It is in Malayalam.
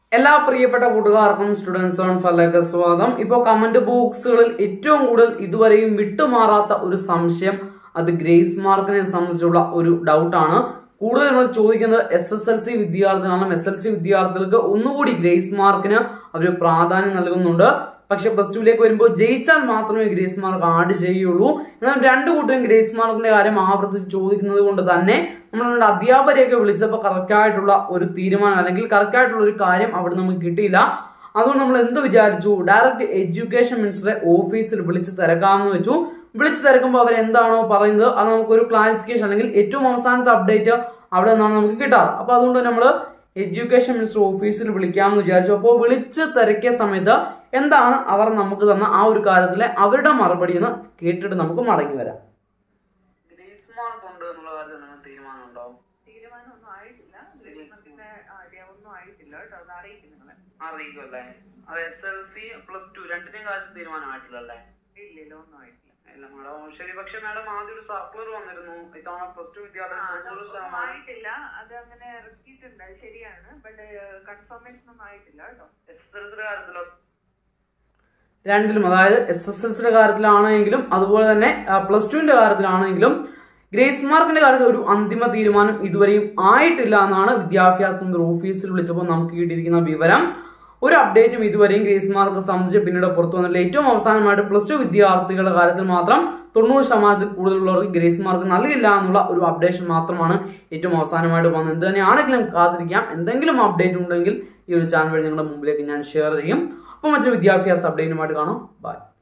എല്ലാ പ്രിയപ്പെട്ട കൂട്ടുകാർക്കും സ്റ്റുഡൻസ് ഓൺ ഫലേക്ക് സ്വാഗതം ഇപ്പോൾ കമന്റ് ബോക്സുകളിൽ ഏറ്റവും കൂടുതൽ ഇതുവരെയും വിട്ടുമാറാത്ത ഒരു സംശയം അത് ഗ്രേസ് മാർക്കിനെ സംബന്ധിച്ചുള്ള ഒരു ഡൗട്ടാണ് കൂടുതൽ നമ്മൾ ചോദിക്കുന്നത് എസ് എസ് എൽ സി വിദ്യാർത്ഥികളാണ് എസ് എൽ സി വിദ്യാർത്ഥികൾക്ക് ഒന്നുകൂടി ഗ്രേസ് മാർക്കിന് അവർ പ്രാധാന്യം നൽകുന്നുണ്ട് പക്ഷെ പ്ലസ് ടുവിലേക്ക് വരുമ്പോൾ ജയിച്ചാൽ മാത്രമേ ഗ്രേസ് മാർക്ക് ആഡ് ചെയ്യുള്ളൂ എന്നാൽ രണ്ടു കൂട്ടരും ഗ്രേസ് മാർക്കിന്റെ കാര്യം ആവർത്തിച്ച് ചോദിക്കുന്നത് കൊണ്ട് തന്നെ നമ്മൾ നമ്മുടെ അധ്യാപകരെയൊക്കെ വിളിച്ചപ്പോൾ കറക്റ്റായിട്ടുള്ള ഒരു തീരുമാനം അല്ലെങ്കിൽ കറക്റ്റായിട്ടുള്ള ഒരു കാര്യം അവിടെ നമുക്ക് കിട്ടിയില്ല അതുകൊണ്ട് നമ്മൾ എന്ത് വിചാരിച്ചു ഡയറക്റ്റ് എഡ്യൂക്കേഷൻ മിനിസ്റ്ററെ ഓഫീസിൽ വിളിച്ച് തിരക്കാമെന്ന് വെച്ചു വിളിച്ച് തിരക്കുമ്പോൾ അവർ എന്താണോ പറയുന്നത് അത് നമുക്കൊരു ക്ലാരിഫിക്കേഷൻ അല്ലെങ്കിൽ ഏറ്റവും അവസാനത്തെ അപ്ഡേറ്റ് അവിടെ നിന്നാണ് നമുക്ക് കിട്ടാറ് അപ്പൊ അതുകൊണ്ട് നമ്മൾ എഡ്യൂക്കേഷൻ മിനിസ്റ്റർ ഓഫീസിൽ വിളിക്കാമെന്ന് വിചാരിച്ചു അപ്പോൾ വിളിച്ച് തിരക്കിയ സമയത്ത് എന്താണ് അവർ നമുക്ക് തന്ന ആ ഒരു കാര്യത്തിലെ അവരുടെ മറുപടി എന്ന് കേട്ടിട്ട് നമുക്ക് മടങ്ങി വരാം ഗ്രേസ് മാർക്ക് ഉണ്ട് എന്നുള്ള കാര്യത്തിൽ നിങ്ങൾ തീരുമാനമുണ്ടോ തീരുമാനമൊന്നും ആയിട്ടില്ല ഗ്രേസ്മാർക്കിന്റെ ഐഡിയ ഒന്നും ആയിട്ടില്ല കേട്ടോ അത് അറിയിക്കും നിങ്ങളെ അറിയിക്കും അല്ലേ അത് S L C plus two രണ്ടിന്റെയും കാര്യത്തിൽ തീരുമാനമായിട്ടില്ല അല്ലേ ഇല്ലില്ല ഒന്നും ആയിട്ടില്ല ഇല്ല മാഡം ശരി പക്ഷെ മാഡം ആദ്യം ഒരു സർക്കുലർ വന്നിരുന്നു ഇത്തവണ പ്ലസ് ടു ആ, വിദ്യാർത്ഥി തൊണ്ണൂറ് അതൊന്നും ശതമാനം ആയിട്ടില്ല അത് അങ്ങനെ ഇറക്കിയിട്ടുണ്ട് അത് ശരിയാണ് ബട്ട് കൺഫർമേഷൻ ഒന്നും ആയിട്ടില്ല കേട്ടോ എസ് എസ് എൽ സിയുടെ കാര്യത്തിലോ രണ്ടിലും അതായത് എസ് എസ് എൽ സിയുടെ കാര്യത്തിലാണെങ്കിലും അതുപോലെ തന്നെ പ്ലസ് ടുവിന്റെ കാര്യത്തിലാണെങ്കിലും ഗ്രേസ് മാർക്കിന്റെ കാര്യത്തിൽ ഒരു അന്തിമ തീരുമാനം ഇതുവരെയും ആയിട്ടില്ല എന്നാണ് വിദ്യാഭ്യാസ മന്ത്രി ഓഫീസിൽ വിളിച്ചപ്പോൾ നമുക്ക് കിട്ടിയിരിക്കുന്ന വിവരം ഒരു അപ്ഡേറ്റും ഇതുവരെയും ഗ്രേസ് മാർക്ക് സംബന്ധിച്ച് പിന്നീട് പുറത്തു വന്നില്ല ഏറ്റവും അവസാനമായിട്ട് പ്ലസ് ടു വിദ്യാർത്ഥികളുടെ കാര്യത്തിൽ മാത്രം തൊണ്ണൂറ് ശതമാനത്തിൽ കൂടുതലുള്ളവർക്ക് ഗ്രേസ് മാർക്ക് നൽകില്ല എന്നുള്ള ഒരു അപ്ഡേഷൻ മാത്രമാണ് ഏറ്റവും അവസാനമായിട്ട് വന്നത് എന്ത് തന്നെയാണെങ്കിലും കാത്തിരിക്കാം എന്തെങ്കിലും അപ്ഡേറ്റ് ഉണ്ടെങ്കിൽ ഈ ഒരു ചാനൽ വഴി നിങ്ങളുടെ മുമ്പിലേക്ക് ഞാൻ ഷെയർ ചെയ്യും അപ്പോൾ മറ്റൊരു വിദ്യാഭ്യാസ അപ്ഡേറ്റുമായിട്ട് കാണാം ബൈ